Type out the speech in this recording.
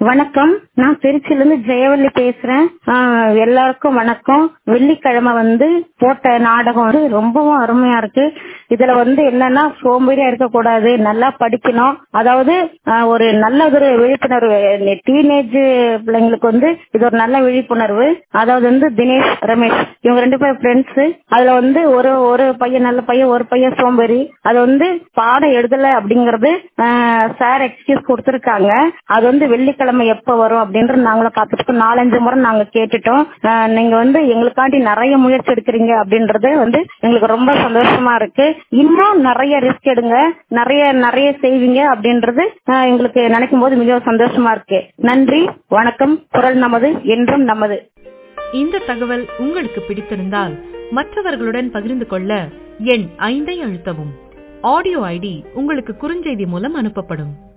வணக்கம் நான் திருச்சியில இருந்து ஜெயவள்ளி பேசுறேன் ஆஹ் எல்லாருக்கும் வணக்கம் வெள்ளிக்கிழமை வந்து போட்ட நாடகம் வந்து ரொம்பவும் அருமையா இருக்கு இதுல வந்து என்னன்னா சோம்பேறியா இருக்கக்கூடாது நல்லா படிக்கணும் அதாவது ஆஹ் ஒரு நல்ல ஒரு விழிப்புணர்வு டீனேஜ் பிள்ளைங்களுக்கு வந்து இது ஒரு நல்ல விழிப்புணர்வு அதாவது வந்து தினேஷ் ரமேஷ் இவங்க ரெண்டு பேரும் ஃப்ரெண்ட்ஸ் அதுல வந்து ஒரு ஒரு பையன் நல்ல பையன் ஒரு பையன் சோம்பேறி அது வந்து பாடம் எழுதல அப்படிங்கறது சார் எக்ஸ்கியூஸ் கொடுத்திருக்காங்க அது வந்து வெள்ளிக்கிழமை எப்ப வரும் அப்படின்றது நாங்களும் காத்துட்டு நாலஞ்சு முறை நாங்க கேட்டுட்டோம் ஆஹ் நீங்க வந்து எங்களுக்காண்டி நிறைய முயற்சி எடுக்கிறீங்க அப்படின்றது வந்து எங்களுக்கு ரொம்ப சந்தோஷமா இருக்கு இன்னும் நிறைய ரிஸ்க் எடுங்க நிறைய நிறைய செய்வீங்க அப்படின்றது ஆஹ் எங்களுக்கு நினைக்கும் போது மிகவும் சந்தோஷமா இருக்கு நன்றி வணக்கம் குரல் நமது என்றும் நமது இந்த தகவல் உங்களுக்கு பிடித்திருந்தால் மற்றவர்களுடன் பகிர்ந்து கொள்ள எண் ஐந்தை அழுத்தவும் ஆடியோ ஐடி உங்களுக்கு குறுஞ்செய்தி மூலம் அனுப்பப்படும்